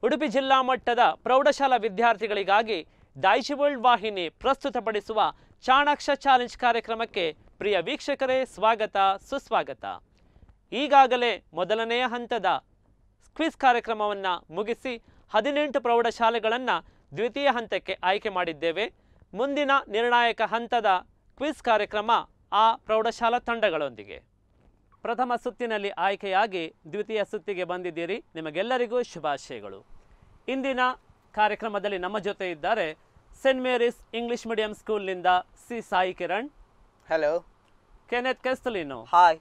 ಉಡುಪಿ ಜಿಲ್ಲಾ ಮಟ್ಟದ ಪ್ರೌಢಶಾಲಾ ವಿದ್ಯಾರ್ಥಿಗಳಿಗಾಗಿ ಡೈಶಿವರ್ಲ್ಡ್ ವಾಹಿನಿ ಪ್ರಸ್ತುತಪಡಿಸುವ ಚಾಣಾಕ್ಷ ಚಾಲೆಂಜ್ ಕಾರ್ಯಕ್ರಮಕ್ಕೆ ಪ್ರಿಯ ವೀಕ್ಷಕರೇ ಸ್ವಾಗತ ಸುಸ್ವಾಗತ ಈಗಾಗಲೇ ಮೊದಲನೆಯ ಹಂತದ ಕ್ವಿಜ್ ಕಾರ್ಯಕ್ರಮವನ್ನು ಮುಗಿಸಿ ಹದಿನೆಂಟು ಪ್ರೌಢಶಾಲೆಗಳನ್ನು ದ್ವಿತೀಯ ಹಂತಕ್ಕೆ ಆಯ್ಕೆ ಮಾಡಿದ್ದೇವೆ ಮುಂದಿನ ನಿರ್ಣಾಯಕ ಹಂತದ ಕ್ವಿಜ್ ಕಾರ್ಯಕ್ರಮ ಆ ಪ್ರೌಢಶಾಲಾ ತಂಡಗಳೊಂದಿಗೆ ಪ್ರಥಮ ಸುತ್ತಿನಲ್ಲಿ ಆಯ್ಕೆಯಾಗಿ ದ್ವಿತೀಯ ಸುತ್ತಿಗೆ ಬಂದಿದ್ದೀರಿ ನಿಮಗೆಲ್ಲರಿಗೂ ಶುಭಾಶಯಗಳು ಇಂದಿನ ಕಾರ್ಯಕ್ರಮದಲ್ಲಿ ನಮ್ಮ ಜೊತೆ ಇದ್ದಾರೆ ಸೆಂಟ್ ಮೇರಿಸ್ ಇಂಗ್ಲಿಷ್ ಮೀಡಿಯಂ ಸ್ಕೂಲ್ನಿಂದ C Sai Kiran Hello. Kenneth Castelino Hi.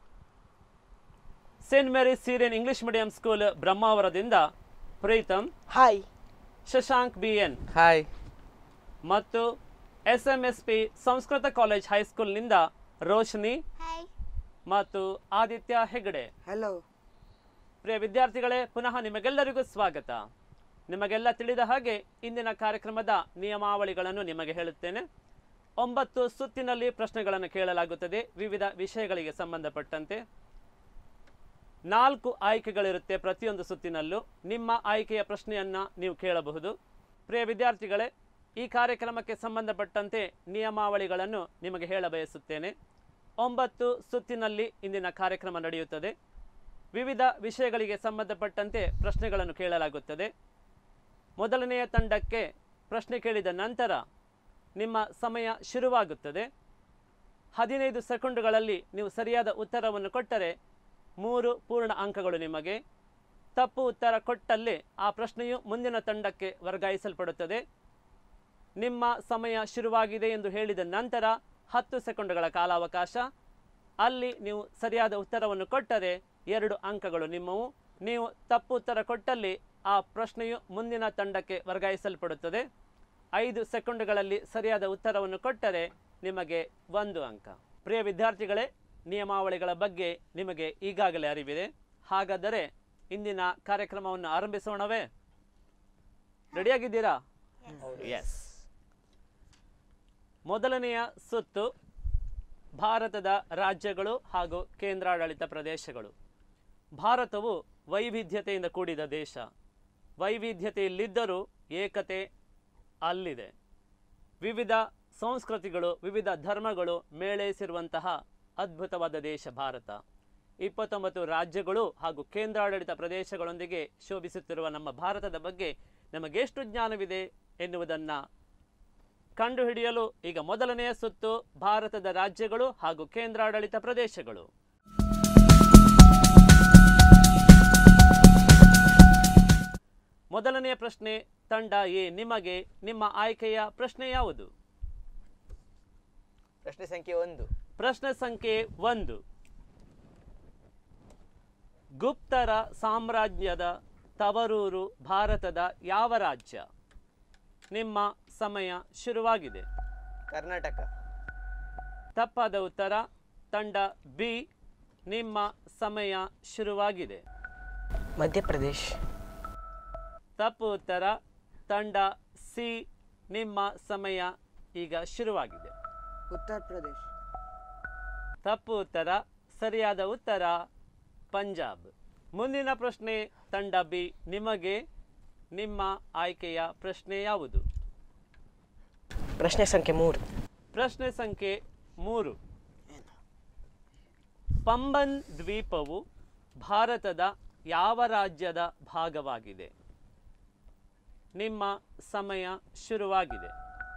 Saint Mary's Syrian English medium school ಬ್ರಹ್ಮಾವರದಿಂದ Preetham Hi. Shashank B N Hi. ಮತ್ತು S M S P Sanskrit college ಹೈಸ್ಕೂಲ್ನಿಂದ ರೋಶನಿ ಹಾಯ್ ಮತ್ತು ಆದಿತ್ಯ ಹೆಗಡೆ Hello. ಪ್ರಿಯ ವಿದ್ಯಾರ್ಥಿಗಳೇ ಪುನಃ ನಿಮಗೆಲ್ಲರಿಗೂ ಸ್ವಾಗತ ನಿಮಗೆಲ್ಲ ತಿಳಿದ ಹಾಗೆ ಇಂದಿನ ಕಾರ್ಯಕ್ರಮದ ನಿಯಮಾವಳಿಗಳನ್ನು ನಿಮಗೆ ಹೇಳುತ್ತೇನೆ ಒಂಬತ್ತು ಸುತ್ತಿನಲ್ಲಿ ಪ್ರಶ್ನೆಗಳನ್ನು ಕೇಳಲಾಗುತ್ತದೆ ವಿವಿಧ ವಿಷಯಗಳಿಗೆ ಸಂಬಂಧಪಟ್ಟಂತೆ ನಾಲ್ಕು ಆಯ್ಕೆಗಳಿರುತ್ತೆ ಪ್ರತಿಯೊಂದು ಸುತ್ತಿನಲ್ಲೂ ನಿಮ್ಮ ಆಯ್ಕೆಯ ಪ್ರಶ್ನೆಯನ್ನು ನೀವು ಕೇಳಬಹುದು ಪ್ರಿಯ ವಿದ್ಯಾರ್ಥಿಗಳೇ ಈ ಕಾರ್ಯಕ್ರಮಕ್ಕೆ ಸಂಬಂಧಪಟ್ಟಂತೆ ನಿಯಮಾವಳಿಗಳನ್ನು ನಿಮಗೆ ಹೇಳ ಬಯಸುತ್ತೇನೆ ಒಂಬತ್ತು ಸುತ್ತಿನಲ್ಲಿ ಇಂದಿನ ಕಾರ್ಯಕ್ರಮ ನಡೆಯುತ್ತದೆ ವಿವಿಧ ವಿಷಯಗಳಿಗೆ ಸಂಬಂಧಪಟ್ಟಂತೆ ಪ್ರಶ್ನೆಗಳನ್ನು ಕೇಳಲಾಗುತ್ತದೆ ಮೊದಲನೆಯ ತಂಡಕ್ಕೆ ಪ್ರಶ್ನೆ ಕೇಳಿದ ನಂತರ ನಿಮ್ಮ ಸಮಯ ಶುರುವಾಗುತ್ತದೆ ಹದಿನೈದು ಸೆಕೆಂಡುಗಳಲ್ಲಿ ನೀವು ಸರಿಯಾದ ಉತ್ತರವನ್ನು ಕೊಟ್ಟರೆ ಮೂರು ಪೂರ್ಣ ಅಂಕಗಳು ನಿಮಗೆ ತಪ್ಪು ಉತ್ತರ ಕೊಟ್ಟಲ್ಲಿ ಆ ಪ್ರಶ್ನೆಯು ಮುಂದಿನ ತಂಡಕ್ಕೆ ವರ್ಗಾಯಿಸಲ್ಪಡುತ್ತದೆ ನಿಮ್ಮ ಸಮಯ ಶುರುವಾಗಿದೆ ಎಂದು ಹೇಳಿದ ನಂತರ ಹತ್ತು ಸೆಕೆಂಡುಗಳ ಕಾಲಾವಕಾಶ ಅಲ್ಲಿ ನೀವು ಸರಿಯಾದ ಉತ್ತರವನ್ನು ಕೊಟ್ಟರೆ ಎರಡು ಅಂಕಗಳು ನಿಮ್ಮವು ನೀವು ತಪ್ಪು ಉತ್ತರ ಕೊಟ್ಟಲ್ಲಿ ಆ ಪ್ರಶ್ನೆಯು ಮುಂದಿನ ತಂಡಕ್ಕೆ ವರ್ಗಾಯಿಸಲ್ಪಡುತ್ತದೆ ಐದು ಸೆಕೆಂಡುಗಳಲ್ಲಿ ಸರಿಯಾದ ಉತ್ತರವನ್ನು ಕೊಟ್ಟರೆ ನಿಮಗೆ ಒಂದು ಅಂಕ ಪ್ರಿಯ ವಿದ್ಯಾರ್ಥಿಗಳೇ ನಿಯಮಾವಳಿಗಳ ಬಗ್ಗೆ ನಿಮಗೆ ಈಗಾಗಲೇ ಅರಿವಿದೆ ಹಾಗಾದರೆ ಇಂದಿನ ಕಾರ್ಯಕ್ರಮವನ್ನು ಆರಂಭಿಸೋಣವೇ ರೆಡಿಯಾಗಿದ್ದೀರಾ ಎಸ್ ಮೊದಲನೆಯ ಸುತ್ತು ಭಾರತದ ರಾಜ್ಯಗಳು ಹಾಗೂ ಕೇಂದ್ರಾಡಳಿತ ಪ್ರದೇಶಗಳು ಭಾರತವು ವೈವಿಧ್ಯತೆಯಿಂದ ಕೂಡಿದ ದೇಶ ವೈವಿಧ್ಯತೆಯಲ್ಲಿದ್ದರೂ ಏಕತೆ ಅಲ್ಲಿದೆ ವಿವಿಧ ಸಂಸ್ಕೃತಿಗಳು ವಿವಿಧ ಧರ್ಮಗಳು ಮೇಳೈಸಿರುವಂತಹ ಅದ್ಭುತವಾದ ದೇಶ ಭಾರತ ಇಪ್ಪತ್ತೊಂಬತ್ತು ರಾಜ್ಯಗಳು ಹಾಗೂ ಕೇಂದ್ರಾಡಳಿತ ಪ್ರದೇಶಗಳೊಂದಿಗೆ ಶೋಭಿಸುತ್ತಿರುವ ನಮ್ಮ ಭಾರತದ ಬಗ್ಗೆ ನಮಗೆಷ್ಟು ಜ್ಞಾನವಿದೆ ಎನ್ನುವುದನ್ನು ಕಂಡುಹಿಡಿಯಲು ಈಗ ಮೊದಲನೆಯ ಸುತ್ತು ಭಾರತದ ರಾಜ್ಯಗಳು ಹಾಗೂ ಕೇಂದ್ರಾಡಳಿತ ಪ್ರದೇಶಗಳು ಮೊದಲನೆಯ ಪ್ರಶ್ನೆ ತಂಡ ಎ ನಿಮಗೆ ನಿಮ್ಮ ಆಯ್ಕೆಯ ಪ್ರಶ್ನೆ ಯಾವುದು ಪ್ರಶ್ನೆ ಸಂಖ್ಯೆ ಒಂದು ಪ್ರಶ್ನೆ ಸಂಖ್ಯೆ ಒಂದು ಗುಪ್ತರ ಸಾಮ್ರಾಜ್ಯದ ತವರೂರು ಭಾರತದ ಯಾವ ರಾಜ್ಯ ನಿಮ್ಮ ಸಮಯ ಶುರುವಾಗಿದೆ ಕರ್ನಾಟಕ ತಪ್ಪಾದ ಉತ್ತರ ತಂಡ ಬಿ ನಿಮ್ಮ ಸಮಯ ಶುರುವಾಗಿದೆ ಮಧ್ಯಪ್ರದೇಶ್ ತಪ್ಪು ಉತ್ತರ ತಂಡ ಸಿ ನಿಮ್ಮ ಸಮಯ ಈಗ ಶುರುವಾಗಿದೆ ಉತ್ತರ ಪ್ರದೇಶ್ ತಪ್ಪು ಉತ್ತರ ಸರಿಯಾದ ಉತ್ತರ ಪಂಜಾಬ್ ಮುಂದಿನ ಪ್ರಶ್ನೆ ತಂಡ ಬಿ ನಿಮಗೆ ನಿಮ್ಮ ಆಯ್ಕೆಯ ಪ್ರಶ್ನೆ ಯಾವುದು ಪ್ರಶ್ನೆ ಸಂಖ್ಯೆ ಮೂರು ಪ್ರಶ್ನೆ ಸಂಖ್ಯೆ ಮೂರು ಪಂಬನ್ ದ್ವೀಪವು ಭಾರತದ ಯಾವ ರಾಜ್ಯದ ಭಾಗವಾಗಿದೆ ನಿಮ್ಮ ಸಮಯ ಶುರುವಾಗಿದೆ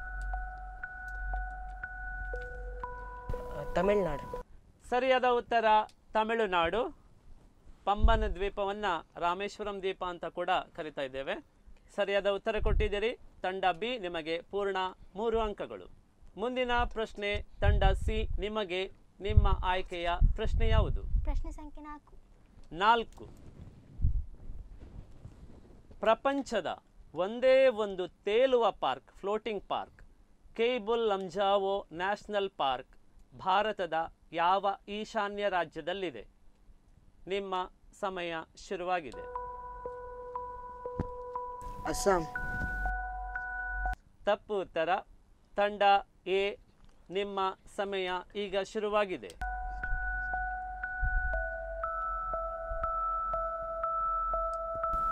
ತಮಿಳುನಾಡು ಸರಿಯಾದ ಉತ್ತರ ತಮಿಳುನಾಡು ಪಂಬನ್ ದ್ವೀಪವನ್ನು ರಾಮೇಶ್ವರಂ ದ್ವೀಪ ಅಂತ ಕೂಡ ಕರಿತಾ ಇದ್ದೇವೆ ಸರಿಯಾದ ಉತ್ತರ ಕೊಟ್ಟಿದ್ದೀರಿ ತಂಡ ಬಿ ನಿಮಗೆ ಪೂರ್ಣ ಮೂರು ಅಂಕಗಳು ಮುಂದಿನ ಪ್ರಶ್ನೆ ತಂಡ ಸಿ ನಿಮಗೆ ನಿಮ್ಮ ಆಯ್ಕೆಯ ಪ್ರಶ್ನೆ ಯಾವುದು ಪ್ರಶ್ನೆ ಸಂಖ್ಯೆ ನಾಲ್ಕು ನಾಲ್ಕು ಪ್ರಪಂಚದ ಒಂದೇ ಒಂದು ತೇಲುವ park floating park Keibul Lamjao national park ಭಾರತದ ಯಾವ ಈಶಾನ್ಯ ರಾಜ್ಯದಲ್ಲಿದೆ ನಿಮ್ಮ ಸಮಯ ಶುರುವಾಗಿದೆ ಅಸ್ಸಾಂ ತಪ್ಪು ಉತ್ತರ ತಂಡ ಎ ನಿಮ್ಮ ಸಮಯ ಈಗ ಶುರುವಾಗಿದೆ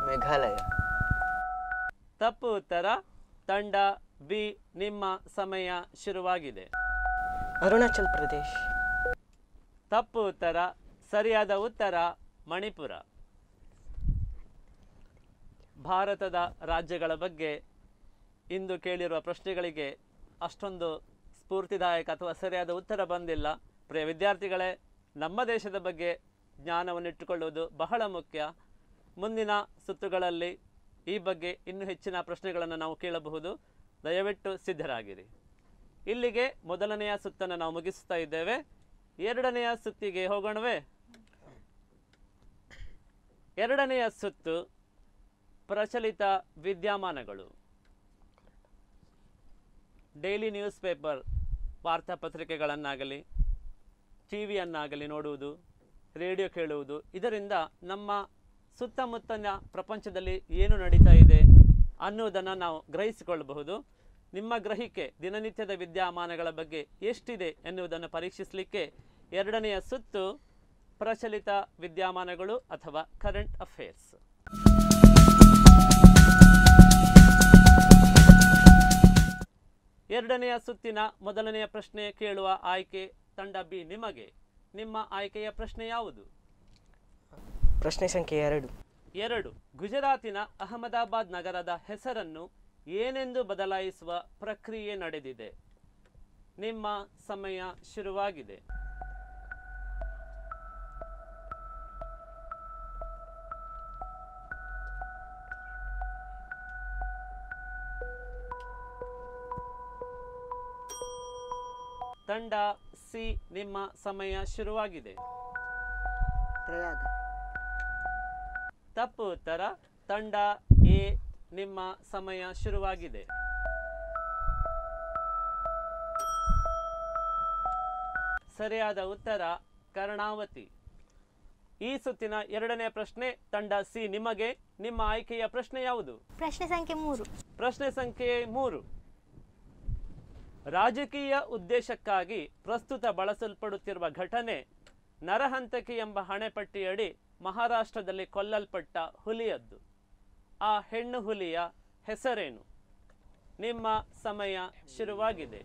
ಮೇಘಾಲಯ ತಪ್ಪು ಉತ್ತರ ತಂಡ ಬಿ ನಿಮ್ಮ ಸಮಯ ಶುರುವಾಗಿದೆ ಅರುಣಾಚಲ್ ಪ್ರದೇಶ್ ತಪ್ಪು ಉತ್ತರ ಸರಿಯಾದ ಉತ್ತರ ಮಣಿಪುರ ಭಾರತದ ರಾಜ್ಯಗಳ ಬಗ್ಗೆ ಇಂದು ಕೇಳಿರುವ ಪ್ರಶ್ನೆಗಳಿಗೆ ಅಷ್ಟೊಂದು ಸ್ಫೂರ್ತಿದಾಯಕ ಅಥವಾ ಸರಿಯಾದ ಉತ್ತರ ಬಂದಿಲ್ಲ ಪ್ರಿಯ ವಿದ್ಯಾರ್ಥಿಗಳೇ ನಮ್ಮ ದೇಶದ ಬಗ್ಗೆ ಜ್ಞಾನವನ್ನು ಇಟ್ಟುಕೊಳ್ಳುವುದು ಬಹಳ ಮುಖ್ಯ ಮುಂದಿನ ಸುತ್ತುಗಳಲ್ಲಿ ಈ ಬಗ್ಗೆ ಇನ್ನೂ ಹೆಚ್ಚಿನ ಪ್ರಶ್ನೆಗಳನ್ನು ನಾವು ಕೇಳಬಹುದು ದಯವಿಟ್ಟು ಸಿದ್ಧರಾಗಿರಿ ಇಲ್ಲಿಗೆ ಮೊದಲನೆಯ ಸುತ್ತನ್ನು ನಾವು ಮುಗಿಸ್ತಾ ಇದ್ದೇವೆ ಎರಡನೆಯ ಸುತ್ತಿಗೆ ಹೋಗೋಣವೇ ಎರಡನೆಯ ಸುತ್ತು ಪ್ರಚಲಿತ ವಿದ್ಯಮಾನಗಳು ಡೈಲಿ ನ್ಯೂಸ್ ಪೇಪರ್ ವಾರ್ತಾಪತ್ರಿಕೆಗಳನ್ನಾಗಲಿ ಟಿ ವಿಯನ್ನಾಗಲಿ ನೋಡುವುದು ರೇಡಿಯೋ ಕೇಳುವುದು ಇದರಿಂದ ನಮ್ಮ ಸುತ್ತಮುತ್ತಲಿನ ಪ್ರಪಂಚದಲ್ಲಿ ಏನು ನಡೀತಾ ಇದೆ ಅನ್ನುವುದನ್ನು ನಾವು ಗ್ರಹಿಸಿಕೊಳ್ಳಬಹುದು ನಿಮ್ಮ ಗ್ರಹಿಕೆ ದಿನನಿತ್ಯದ ವಿದ್ಯಮಾನಗಳ ಬಗ್ಗೆ ಎಷ್ಟಿದೆ ಎನ್ನುವುದನ್ನು ಪರೀಕ್ಷಿಸಲಿಕ್ಕೆ ಎರಡನೆಯ ಸುತ್ತು ಪ್ರಚಲಿತ ವಿದ್ಯಮಾನಗಳು ಅಥವಾ ಕರೆಂಟ್ ಅಫೇರ್ಸ್ ಎರಡನೆಯ ಸುತ್ತಿನ ಮೊದಲನೆಯ ಪ್ರಶ್ನೆ ಕೇಳುವ ಆಯ್ಕೆ ತಂಡ ಬಿ ನಿಮಗೆ ನಿಮ್ಮ ಆಯ್ಕೆಯ ಪ್ರಶ್ನೆ ಯಾವುದು ಪ್ರಶ್ನೆ ಸಂಖ್ಯೆ ಎರಡು ಎರಡು ಗುಜರಾತಿನ ಅಹಮದಾಬಾದ್ ನಗರದ ಹೆಸರನ್ನು ಏನೆಂದು ಬದಲಾಯಿಸುವ ಪ್ರಕ್ರಿಯೆ ನಡೆದಿದೆ ನಿಮ್ಮ ಸಮಯ ಶುರುವಾಗಿದೆ ತಂಡ ಸಿ ನಿಮ್ಮ ಸಮಯ ಶುರುವಾಗಿದೆ ಪ್ರಯಾಗ ತಪ್ಪು ಉತ್ತರ ತಂಡ ಎ ನಿಮ್ಮ ಸಮಯ ಶುರುವಾಗಿದೆ ಸರಿಯಾದ ಉತ್ತರ ಕರ್ಣಾವತಿ ಈ ಸುತ್ತಿನ ಎರಡನೇ ಪ್ರಶ್ನೆ ತಂಡ ಸಿ ನಿಮಗೆ ನಿಮ್ಮ ಆಯ್ಕೆಯ ಪ್ರಶ್ನೆ ಯಾವುದು ಪ್ರಶ್ನೆ ಸಂಖ್ಯೆ ಮೂರು ಪ್ರಶ್ನೆ ಸಂಖ್ಯೆ ಮೂರು ರಾಜಕೀಯ ಉದ್ದೇಶಕ್ಕಾಗಿ ಪ್ರಸ್ತುತ ಬಳಸಲ್ಪಡುತ್ತಿರುವ ಘಟನೆ ನರಹಂತಕಿ ಎಂಬ ಹಣೆಪಟ್ಟಿಯಡಿ ಮಹಾರಾಷ್ಟ್ರದಲ್ಲಿ ಕೊಲ್ಲಲ್ಪಟ್ಟ ಹುಲಿಯದ್ದು ಆ ಹೆಣ್ಣು ಹುಲಿಯ ಹೆಸರೇನು ನಿಮ್ಮ ಸಮಯ ಶುರುವಾಗಿದೆ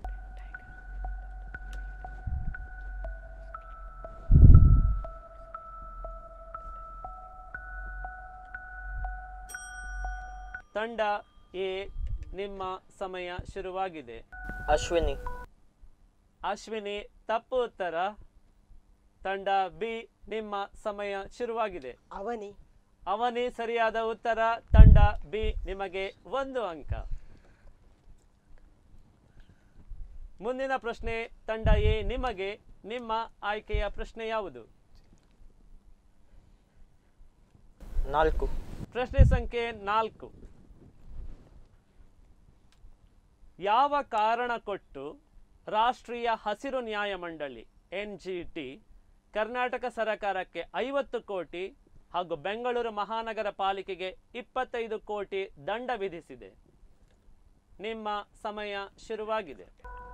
ತಂಡ ಎ ನಿಮ್ಮ ಸಮಯ ಶುರುವಾಗಿದೆ ಅಶ್ವಿನಿ ಅಶ್ವಿನಿ ತಪ್ಪು ಉತ್ತರ ತಂಡ ಬಿ ನಿಮ್ಮ ಸಮಯ ಶುರುವಾಗಿದೆ ಅವನಿ ಅವನಿ ಸರಿಯಾದ ಉತ್ತರ ತಂಡ ಬಿ ನಿಮಗೆ ಒಂದು ಅಂಕ ಮುಂದಿನ ಪ್ರಶ್ನೆ ತಂಡ ಎ ನಿಮಗೆ ನಿಮ್ಮ ಆಯ್ಕೆಯ ಪ್ರಶ್ನೆ ಯಾವುದು ನಾಲ್ಕು ಪ್ರಶ್ನೆ ಸಂಖ್ಯೆ ನಾಲ್ಕು ಯಾವ ಕಾರಣ ಕೊಟ್ಟು ರಾಷ್ಟ್ರೀಯ ಹಸಿರು ನ್ಯಾಯಮಂಡಳಿ ಎನ್ ಜಿ ಟಿ ಕರ್ನಾಟಕ ಸರಕಾರಕ್ಕೆ ಐವತ್ತು ಕೋಟಿ ಹಾಗೂ ಬೆಂಗಳೂರು ಮಹಾನಗರ ಪಾಲಿಕೆಗೆ ಇಪ್ಪತ್ತೈದು ಕೋಟಿ ದಂಡ ವಿಧಿಸಿದೆ ನಿಮ್ಮ ಸಮಯ ಶುರುವಾಗಿದೆ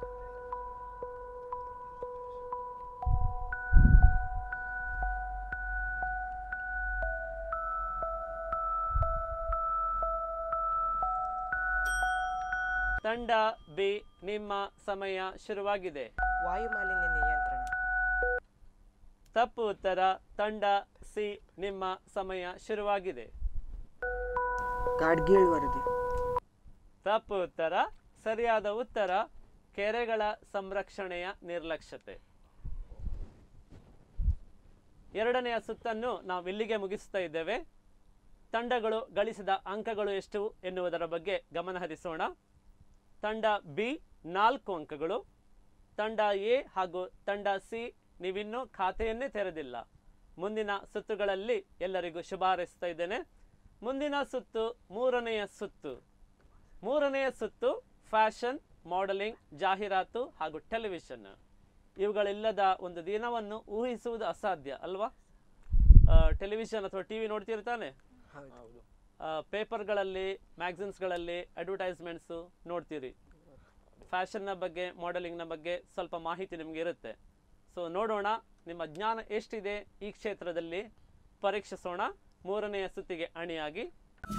ತಂಡ ಬಿ ನಿಮ್ಮ ಸಮಯ ಶುರುವಾಗಿದೆ ವಾಯು ಮಾಲಿನ್ಯ ನಿಯಂತ್ರಣ ತಪ್ಪು ಉತ್ತರ ತಂಡ ಸಿ ನಿಮ್ಮ ಸಮಯ ಶುರುವಾಗಿದೆ ಗಾಡ್ಗೀಳ್ ವರದಿ ತಪ್ಪು ಉತ್ತರ ಸರಿಯಾದ ಉತ್ತರ ಕೆರೆಗಳ ಸಂರಕ್ಷಣೆಯ ನಿರ್ಲಕ್ಷ್ಯತೆ ಎರಡನೆಯ ಸುತ್ತನ್ನು ನಾವು ಇಲ್ಲಿಗೆ ಮುಗಿಸ್ತಾ ಇದ್ದೇವೆ ತಂಡಗಳು ಗಳಿಸಿದ ಅಂಕಗಳು ಎಷ್ಟು ಎನ್ನುವುದರ ಬಗ್ಗೆ ಗಮನ ಹರಿಸೋಣ ತಂಡ ಬಿ ನಾಲ್ಕು ಅಂಕಗಳು ತಂಡ ಎ ಹಾಗೂ ತಂಡ ಸಿ ನೀವಿನ್ನೂ ಖಾತೆಯನ್ನೇ ತೆರೆದಿಲ್ಲ ಮುಂದಿನ ಸುತ್ತುಗಳಲ್ಲಿ ಎಲ್ಲರಿಗೂ ಶುಭ ಹಾರೈಸ್ತಾ ಇದ್ದೇನೆ ಮುಂದಿನ ಸುತ್ತು ಮೂರನೆಯ ಸುತ್ತು ಮೂರನೆಯ ಸುತ್ತು ಫ್ಯಾಷನ್ ಮಾಡೆಲಿಂಗ್ ಜಾಹೀರಾತು ಹಾಗೂ ಟೆಲಿವಿಷನ್ ಇವುಗಳಿಲ್ಲದ ಒಂದು ದಿನವನ್ನು ಊಹಿಸುವುದು ಅಸಾಧ್ಯ ಅಲ್ವಾ ಟೆಲಿವಿಷನ್ ಅಥವಾ ಟಿ ವಿ ನೋಡ್ತಿರ್ತಾನೆ ಹೌದು ಪೇಪರ್ಗಳಲ್ಲಿ ಮ್ಯಾಗ್ಝಿನ್ಸ್ಗಳಲ್ಲಿ ಅಡ್ವರ್ಟೈಸ್ಮೆಂಟ್ಸು ನೋಡ್ತೀರಿ ಫ್ಯಾಷನ್ನ ಬಗ್ಗೆ ಮಾಡೆಲಿಂಗ್ನ ಬಗ್ಗೆ ಸ್ವಲ್ಪ ಮಾಹಿತಿ ನಿಮಗೆ ಇರುತ್ತೆ ಸೊ ನೋಡೋಣ ನಿಮ್ಮ ಜ್ಞಾನ ಎಷ್ಟಿದೆ ಈ ಕ್ಷೇತ್ರದಲ್ಲಿ ಪರೀಕ್ಷಿಸೋಣ ಮೂರನೆಯ ಸುತ್ತಿಗೆ ಅಣಿಯಾಗಿ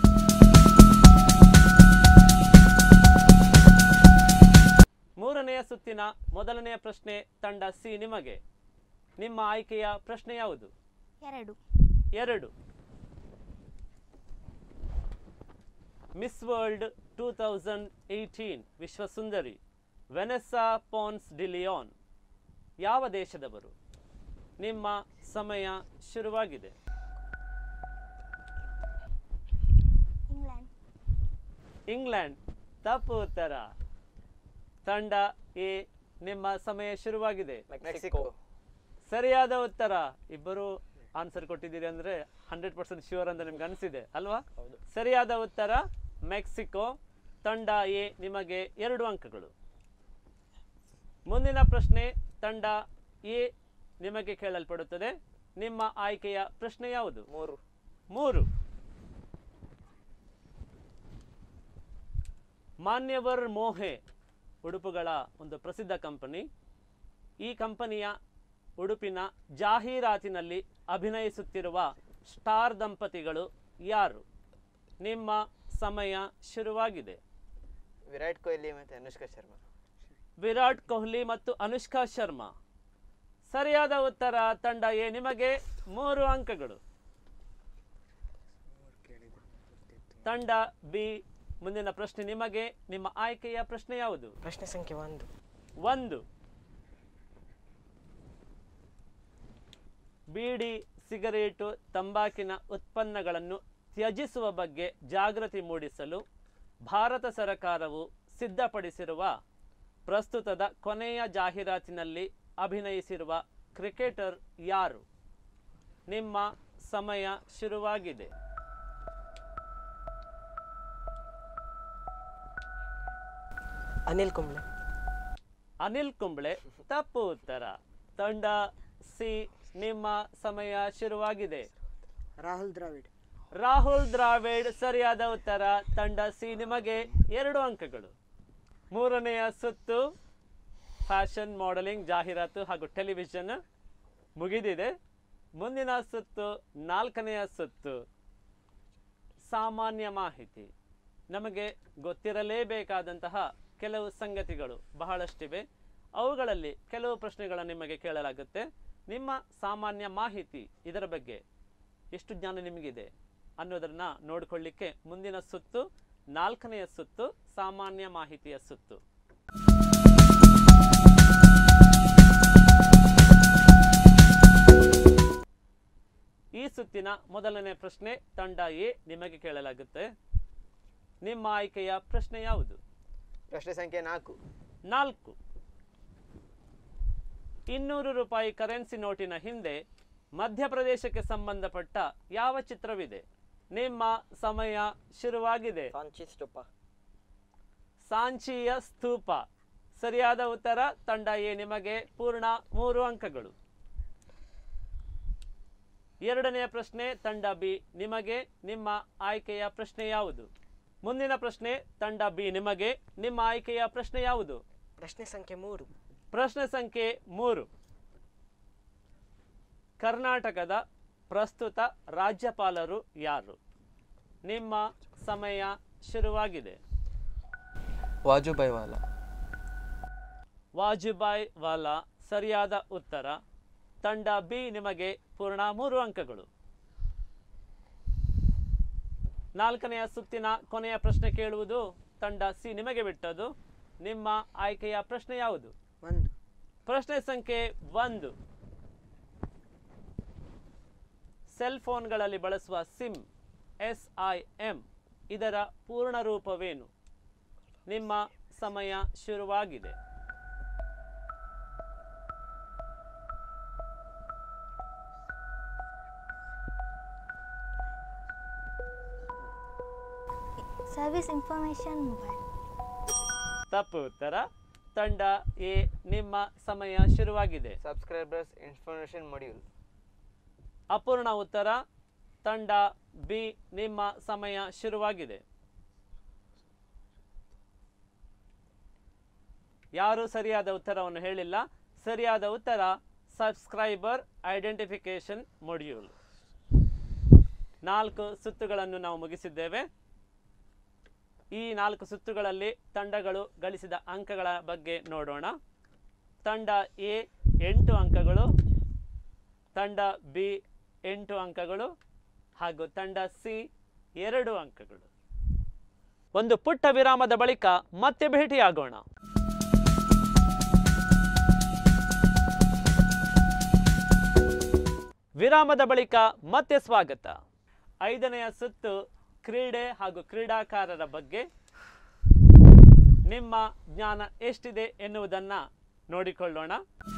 ಮೂರನೆಯ ಸುತ್ತಿನ ಮೊದಲನೆಯ ಪ್ರಶ್ನೆ ತಂಡ ಸಿ ನಿಮಗೆ ನಿಮ್ಮ ಆಯ್ಕೆಯ ಪ್ರಶ್ನೆ ಯಾವುದು ಎರಡು ಎರಡು Miss World two thousand eighteen ವಿಶ್ವಸುಂದರಿ ವೆನೆಸ್ಸಾ ಪಾನ್ಸ್ ಡಿಲಿಯಾನ್ ಯಾವ ದೇಶದವರು ನಿಮ್ಮ ಸಮಯ ಶುರುವಾಗಿದೆ ಇಂಗ್ಲೆಂಡ್ ಇಂಗ್ಲೆಂಡ್ ತಪ್ಪು ಉತ್ತರ ತಂಡ ಎ ನಿಮ್ಮ ಸಮಯ ಶುರುವಾಗಿದೆ ಮೆಕ್ಸಿಕೋ ಸರಿಯಾದ ಉತ್ತರ ಇಬ್ಬರು ಆನ್ಸರ್ ಕೊಟ್ಟಿದ್ದೀರಿ ಅಂದ್ರೆ ಹಂಡ್ರೆಡ್ ಪರ್ಸೆಂಟ್ ಶ್ಯೂರ್ ಅಂತ ನಿಮ್ಗೆ ಅನಿಸಿದೆ ಅಲ್ವಾ ಹೌದು. ಸರಿಯಾದ ಉತ್ತರ ಮೆಕ್ಸಿಕೋ ತಂಡ ಎ ನಿಮಗೆ ಎರಡು ಅಂಕಗಳು ಮುಂದಿನ ಪ್ರಶ್ನೆ ತಂಡ ಎ ನಿಮಗೆ ಕೇಳಲ್ಪಡುತ್ತದೆ ನಿಮ್ಮ ಆಯ್ಕೆಯ ಪ್ರಶ್ನೆ ಯಾವುದು ಮೂರು ಮೂರು ಮಾನ್ಯವರ್ ಮೋಹೆ ಉಡುಪುಗಳ ಒಂದು ಪ್ರಸಿದ್ಧ ಕಂಪನಿ ಈ ಕಂಪನಿಯ ಉಡುಪಿನ ಜಾಹೀರಾತಿನಲ್ಲಿ ಅಭಿನಯಿಸುತ್ತಿರುವ ಸ್ಟಾರ್ ದಂಪತಿಗಳು ಯಾರು ನಿಮ್ಮ ಸಮಯ ಶುರುವಾಗಿದೆ ವಿರಾಟ್ ಕೊಹ್ಲಿ ಮತ್ತು ಅನುಷ್ಕಾ ಶರ್ಮಾ ವಿರಾಟ್ ಕೊಹ್ಲಿ ಮತ್ತು ಅನುಷ್ಕಾ ಶರ್ಮಾ ಸರಿಯಾದ ಉತ್ತರ ತಂಡ ಎ ನಿಮಗೆ ಮೂರು ಅಂಕಗಳು ತಂಡ ಬಿ ಮುಂದಿನ ಪ್ರಶ್ನೆ ನಿಮಗೆ ನಿಮ್ಮ ಆಯ್ಕೆಯ ಪ್ರಶ್ನೆ ಯಾವುದು ಪ್ರಶ್ನೆ ಸಂಖ್ಯೆ ಒಂದು ಒಂದು ಬೀಡಿ ಸಿಗರೇಟು ತಂಬಾಕಿನ ಉತ್ಪನ್ನಗಳನ್ನು ತ್ಯಜಿಸುವ ಬಗ್ಗೆ ಜಾಗೃತಿ ಮೂಡಿಸಲು ಭಾರತ ಸರ್ಕಾರವು ಸಿದ್ಧಪಡಿಸಿರುವ ಪ್ರಸ್ತುತದ ಕೊನೆಯ ಜಾಹೀರಾತಿನಲ್ಲಿ ಅಭಿನಯಿಸಿರುವ ಕ್ರಿಕೆಟರ್ ಯಾರು ನಿಮ್ಮ ಸಮಯ ಶುರುವಾಗಿದೆ ಅನಿಲ್ ಕುಂಬ್ಳೆ ಅನಿಲ್ ಕುಂಬ್ಳೆ ತಪ್ಪು ಉತ್ತರ ತಂಡ ಸಿ ನಿಮ್ಮ ಸಮಯ ಶುರುವಾಗಿದೆ ರಾಹುಲ್ ದ್ರಾವಿಡ್ ರಾಹುಲ್ ದ್ರಾವಿಡ್ ಸರಿಯಾದ ಉತ್ತರ ತಂಡ ಸಿ ನಿಮಗೆ ಎರಡು ಅಂಕಗಳು ಮೂರನೆಯ ಸುತ್ತು ಫ್ಯಾಷನ್ ಮಾಡೆಲಿಂಗ್ ಜಾಹೀರಾತು ಹಾಗೂ ಟೆಲಿವಿಷನ್ ಮುಗಿದಿದೆ ಮುಂದಿನ ಸುತ್ತು ನಾಲ್ಕನೆಯ ಸುತ್ತು ಸಾಮಾನ್ಯ ಮಾಹಿತಿ ನಮಗೆ ಗೊತ್ತಿರಲೇಬೇಕಾದಂತಹ ಕೆಲವು ಸಂಗತಿಗಳು ಬಹಳಷ್ಟಿವೆ ಅವುಗಳಲ್ಲಿ ಕೆಲವು ಪ್ರಶ್ನೆಗಳನ್ನು ನಿಮಗೆ ಕೇಳಲಾಗುತ್ತೆ ನಿಮ್ಮ ಸಾಮಾನ್ಯ ಮಾಹಿತಿ ಇದರ ಬಗ್ಗೆ ಎಷ್ಟು ಜ್ಞಾನ ನಿಮಗಿದೆ ಅನ್ನೋದನ್ನ ನೋಡಿಕೊಳ್ಳಿಕ್ಕೆ ಮುಂದಿನ ಸುತ್ತು ನಾಲ್ಕನೆಯ ಸುತ್ತು ಸಾಮಾನ್ಯ ಮಾಹಿತಿಯ ಸುತ್ತು ಈ ಸುತ್ತಿನ ಮೊದಲನೇ ಪ್ರಶ್ನೆ ತಂಡ ಎ ನಿಮಗೆ ಕೇಳಲಾಗುತ್ತೆ ನಿಮ್ಮ ಆಯ್ಕೆಯ ಪ್ರಶ್ನೆ ಯಾವುದು ಪ್ರಶ್ನೆ ಸಂಖ್ಯೆ ನಾಲ್ಕು ನಾಲ್ಕು ಇನ್ನೂರು ರೂಪಾಯಿ ಕರೆನ್ಸಿ ನೋಟಿನ ಹಿಂದೆ ಮಧ್ಯಪ್ರದೇಶಕ್ಕೆ ಸಂಬಂಧಪಟ್ಟ ಯಾವ ಚಿತ್ರವಿದೆ ನಿಮ್ಮ ಸಮಯ ಶುರುವಾಗಿದೆ ಸಾಂಚಿ ಸ್ಟುಪ ಸಾಂಚಿಯ ಸ್ತೂಪ ಸರಿಯಾದ ಉತ್ತರ ತಂಡ ಎ ನಿಮಗೆ ಪೂರ್ಣ ಮೂರು ಅಂಕಗಳು ಎರಡನೆಯ ಪ್ರಶ್ನೆ ತಂಡ ಬಿ ನಿಮಗೆ ನಿಮ್ಮ ಆಯ್ಕೆಯ ಪ್ರಶ್ನೆ ಯಾವುದು ಮುಂದಿನ ಪ್ರಶ್ನೆ ತಂಡ ಬಿ ನಿಮಗೆ ನಿಮ್ಮ ಆಯ್ಕೆಯ ಪ್ರಶ್ನೆ ಯಾವುದು ಪ್ರಶ್ನೆ ಸಂಖ್ಯೆ ಮೂರು ಪ್ರಶ್ನೆ ಸಂಖ್ಯೆ ಮೂರು ಕರ್ನಾಟಕದ ಪ್ರಸ್ತುತ ರಾಜ್ಯಪಾಲರು ಯಾರು ನಿಮ್ಮ ಸಮಯ ಶುರುವಾಗಿದೆ ವಾಜುಭಾಯಿ ವಾಲಾ ವಾಜುಬಾಯ್ ವಾಲಾ ಸರಿಯಾದ ಉತ್ತರ ತಂಡ ಬಿ ನಿಮಗೆ ಪೂರ್ಣ ಮೂರು ಅಂಕಗಳು ನಾಲ್ಕನೆಯ ಸುತ್ತಿನ ಕೊನೆಯ ಪ್ರಶ್ನೆ ಕೇಳುವುದು ತಂಡ ಸಿ ನಿಮಗೆ ಬಿಟ್ಟದು ನಿಮ್ಮ ಆಯ್ಕೆಯ ಪ್ರಶ್ನೆ ಯಾವುದು ಒಂದು ಪ್ರಶ್ನೆ ಸಂಖ್ಯೆ ಒಂದು ಸೆಲ್ ಫೋನ್ಗಳಲ್ಲಿ ಬಳಸುವ ಸಿಮ್ ಎಸ್ ಐ ಎಂ ಇದರ ಪೂರ್ಣ ರೂಪವೇನು ನಿಮ್ಮ ಸಮಯ ಶುರುವಾಗಿದೆ ಸರ್ವಿಸ್ ಇನ್ಫಾರ್ಮೇಷನ್ ಮೊಬೈಲ್ ತಪ್ಪು ಉತ್ತರ ತಂಡ ಎ ನಿಮ್ಮ ಸಮಯ ಶುರುವಾಗಿದೆ ಸಬ್ಸ್ಕ್ರೈಬರ್ಸ್ ಇನ್ಫಾರ್ಮೇಷನ್ ಮಾಡ್ಯೂಲ್ ಅಪೂರ್ಣ ಉತ್ತರ ತಂಡ ಬಿ ನಿಮ್ಮ ಸಮಯ ಶುರುವಾಗಿದೆ ಯಾರು ಸರಿಯಾದ ಉತ್ತರವನ್ನು ಹೇಳಿಲ್ಲ ಸರಿಯಾದ ಉತ್ತರ ಸಬ್ಸ್ಕ್ರೈಬರ್ ಐಡೆಂಟಿಫಿಕೇಶನ್ ಮೊಡ್ಯೂಲ್ ನಾಲ್ಕು ಸುತ್ತುಗಳನ್ನು ನಾವು ಮುಗಿಸಿದ್ದೇವೆ ಈ ನಾಲ್ಕು ಸುತ್ತುಗಳಲ್ಲಿ ತಂಡಗಳು ಗಳಿಸಿದ ಅಂಕಗಳ ಬಗ್ಗೆ ನೋಡೋಣ ತಂಡ ಎ ಎಂಟು ಅಂಕಗಳು ತಂಡ ಬಿ ಎಂಟು ಅಂಕಗಳು ಹಾಗೂ ತಂಡ ಸಿ ಎರಡು ಅಂಕಗಳು ಒಂದು ಪುಟ್ಟ ವಿರಾಮದ ಬಳಿಕ ಮತ್ತೆ ಭೇಟಿಯಾಗೋಣ ವಿರಾಮದ ಬಳಿಕ ಮತ್ತೆ ಸ್ವಾಗತ ಐದನೆಯ ಸುತ್ತು ಕ್ರೀಡೆ ಹಾಗೂ ಕ್ರೀಡಾಕಾರರ ಬಗ್ಗೆ ನಿಮ್ಮ ಜ್ಞಾನ ಎಷ್ಟಿದೆ ಎನ್ನುವುದನ್ನು ನೋಡಿಕೊಳ್ಳೋಣ